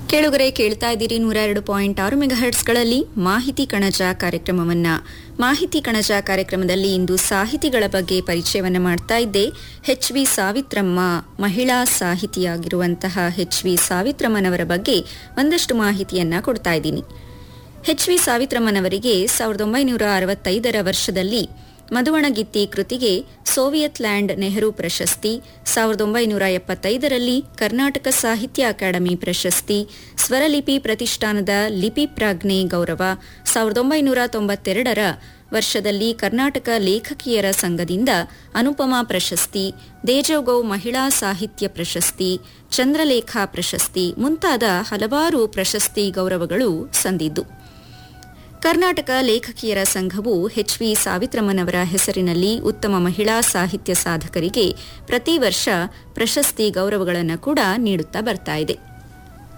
ಕೇಳುಗರೆ ಕೇಳ್ತಾ ಇದ್ದೀರಿ ನೂರ ಎರಡು ಪಾಯಿಂಟ್ ಆರು ಮೆಗಾಹರ್ಟ್ಸ್ಗಳಲ್ಲಿ ಮಾಹಿತಿ ಕಣಜ ಕಾರ್ಯಕ್ರಮವನ್ನ ಮಾಹಿತಿ ಕಣಜ ಕಾರ್ಯಕ್ರಮದಲ್ಲಿ ಇಂದು ಸಾಹಿತಿಗಳ ಬಗ್ಗೆ ಪರಿಚಯವನ್ನ ಮಾಡ್ತಾ ಇದ್ದೆ ಎಚ್ ವಿ ಸಾವಿತ್ರಮ್ಮ ಮಹಿಳಾ ಸಾಹಿತಿಯಾಗಿರುವಂತಹ ಎಚ್ ವಿ ಸಾವಿತ್ರಮ್ಮನವರ ಬಗ್ಗೆ ಒಂದಷ್ಟು ಮಾಹಿತಿಯನ್ನ ಕೊಡ್ತಾ ಇದ್ದೀನಿ ಎಚ್ ವಿ ಸಾವಿತ್ರಮ್ಮನವರಿಗೆ ಸಾವಿರದ ಒಂಬೈನೂರ ಅರವತ್ತೈದರ ವರ್ಷದಲ್ಲಿ ಮಧುವಣಗಿತ್ತಿ ಕೃತಿಗೆ ಸೋವಿಯತ್ ಲ್ಯಾಂಡ್ ನೆಹರು ಪ್ರಶಸ್ತಿ ಸಾವಿರದ ಒಂಬೈನೂರ ಎಪ್ಪತ್ತೈದರಲ್ಲಿ ಕರ್ನಾಟಕ ಸಾಹಿತ್ಯ ಅಕಾಡೆಮಿ ಪ್ರಶಸ್ತಿ ಸ್ವರಲಿಪಿ ಪ್ರತಿಷ್ಠಾನದ ಲಿಪಿ ಪ್ರಾಜ್ಞೆ ಗೌರವ ಸಾವಿರದ ಒಂಬೈನೂರ ತೊಂಬತ್ತೆರಡರ ವರ್ಷದಲ್ಲಿ ಕರ್ನಾಟಕ ಲೇಖಕಿಯರ ಸಂಘದಿಂದ ಅನುಪಮಾ ಪ್ರಶಸ್ತಿ ದೇಜಗೌ ಮಹಿಳಾ ಸಾಹಿತ್ಯ ಪ್ರಶಸ್ತಿ ಚಂದ್ರಲೇಖಾ ಪ್ರಶಸ್ತಿ ಮುಂತಾದ ಹಲವಾರು ಪ್ರಶಸ್ತಿ ಗೌರವಗಳು ಸಂದಿದ್ದು ಕರ್ನಾಟಕ ಲೇಖಕಿಯರ ಸಂಘವು ಎಚ್ ವಿ ಸಾವಿತ್ರಮ್ಮನವರ ಹೆಸರಿನಲ್ಲಿ ಉತ್ತಮ ಮಹಿಳಾ ಸಾಹಿತ್ಯ ಸಾಧಕರಿಗೆ ಪ್ರತಿ ವರ್ಷ ಪ್ರಶಸ್ತಿ ಗೌರವಗಳನ್ನು ಕೂಡ ನೀಡುತ್ತಾ ಬರ್ತಾ ಇದೆ